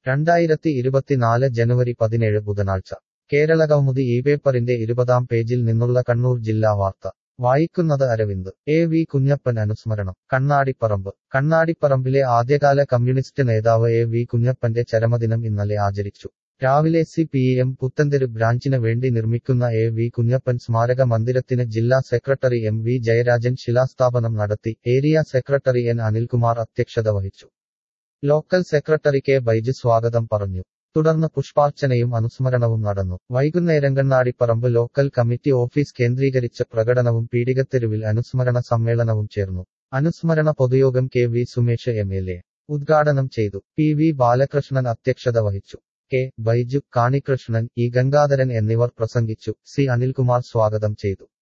രണ്ടായിരത്തി ഇരുപത്തിനാല് ജനുവരി പതിനേഴ് ബുധനാഴ്ച കേരള കൗമുദി ഈ പേപ്പറിന്റെ ഇരുപതാം പേജിൽ നിന്നുള്ള കണ്ണൂർ ജില്ലാ വാർത്ത വായിക്കുന്നത് അരവിന്ദ് എ വി കുഞ്ഞപ്പൻ അനുസ്മരണം കണ്ണാടിപ്പറമ്പ് കണ്ണാടിപ്പറമ്പിലെ ആദ്യകാല കമ്മ്യൂണിസ്റ്റ് നേതാവ് എ വി കുഞ്ഞപ്പന്റെ ചരമദിനം ഇന്നലെ ആചരിച്ചു രാവിലെ സി പി എം പുത്തൻതെരു ബ്രാഞ്ചിന് വേണ്ടി നിർമ്മിക്കുന്ന എ വി കുഞ്ഞപ്പൻ സ്മാരക മന്ദിരത്തിന് ജില്ലാ സെക്രട്ടറി എം വി ജയരാജൻ ശിലാസ്ഥാപനം നടത്തി ഏരിയ സെക്രട്ടറി എൻ അനിൽകുമാർ അധ്യക്ഷത വഹിച്ചു ലോക്കൽ സെക്രട്ടറി കെ ബൈജു സ്വാഗതം പറഞ്ഞു തുടർന്ന് പുഷ്പാർച്ചനയും അനുസ്മരണവും നടന്നു വൈകുന്നേരം കണ്ണാടിപ്പറമ്പ് ലോക്കൽ കമ്മിറ്റി ഓഫീസ് കേന്ദ്രീകരിച്ച പ്രകടനവും പീഡികത്തെരുവിൽ അനുസ്മരണ സമ്മേളനവും ചേർന്നു അനുസ്മരണ പൊതുയോഗം K V Sumesh M L A ഉദ്ഘാടനം ചെയ്തു പി വി ബാലകൃഷ്ണൻ അധ്യക്ഷത വഹിച്ചു കെ ബൈജു കാണികൃഷ്ണൻ ഇ ഗംഗാധരൻ എന്നിവർ പ്രസംഗിച്ചു സി അനിൽകുമാർ സ്വാഗതം ചെയ്തു